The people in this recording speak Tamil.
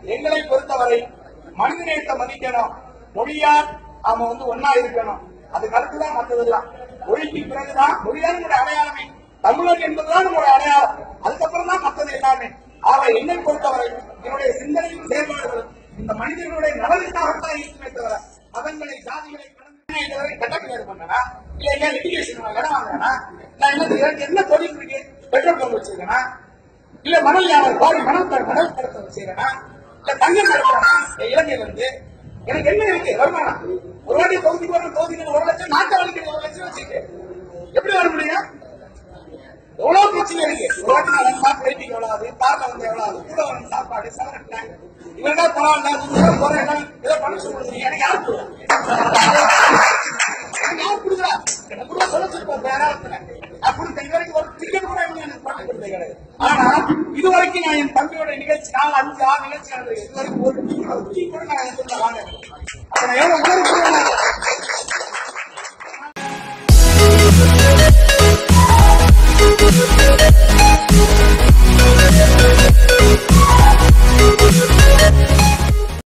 எங்களை பொறுத்தவரை மனிதநேயத்தை மதிக்கணும் மொழியால் நாம வந்து ஒன்னா இருக்கணும் அதுக்கு அடுத்துதான் மற்றதெல்லாம் மொழிக்கு பிறகுதான் மொழிதான் நம்முடைய அடையாளமே தமிழர் என்பதுதான் நம்முடைய அடையாளம் அதுக்கப்புறம் தான் மற்றது எல்லாமே ஆக என்னை பொறுத்தவரை என்னுடைய சிந்தனையும் செயல்பாடுகளும் இந்த மனிதர்களுடைய நலனுக்காகத்தான் இருக்குமே தவிர மதங்களை ஜாதிகளை கடந்து இதுவரை கட்டமைப்பு பண்ணனா இல்ல என்ன லிட்டிகேஷன் இடம் வாங்கினா நான் என்ன எனக்கு என்ன தொழில் இருக்கு பெட்ரோல் பங்க் வச்சிருக்கேனா இல்ல மணல் வியாபாரம் கோடி மணல் க- மணல் கடத்த வச்சிருக்கேனா இல்ல தங்கம் கடத்தனா இலங்கையில இருந்து எனக்கு என்ன இருக்கு வருமானம் ஒரு வாட்டி தொகுதிக்கு வர தொகுதிக்கு ஒரு லட்சம் நாட்டை வலிக்கிறது ஒரு லட்சம் வச்சுட்டு எப்படி வர முடியும் எவ்வளவு பிரச்சனை இருக்கு ஒரு வாட்டி நான் வந்து பார்த்து வெயிட்டிங் எவ்வளவு ஆகுது கார்ல வந்து எவ்வளவு ஆகுது கூட வந்து சாப்பாடு செவன் டேங்க் இவங்க பரவாயில்ல நீங்க போறேன் ஏதோ பண்ண சொல்லுங்க எனக்கு யார் கொடுக்குறா? எனக்கு யார் கொடுக்குறா எனக்கு கூட சொல்ல சொல்லுவோம் வேற இடத்துல அப்படி இது வரைக்கும் ஒரு டிக்கெட் கூட இவங்க எனக்கு பண்ணி கொடுத்தது கிடையாது ஆனா இது வரைக்கும் நான் என் தம்பியோட நிகழ்ச்சி நாலு அஞ்சு ஆறு நிகழ்ச்சி நடந்தது இது வரைக்கும் ஒரு டீ கூட நான் என் கூட வாங்க அப்ப நான் எவ்வளவு உணர்வு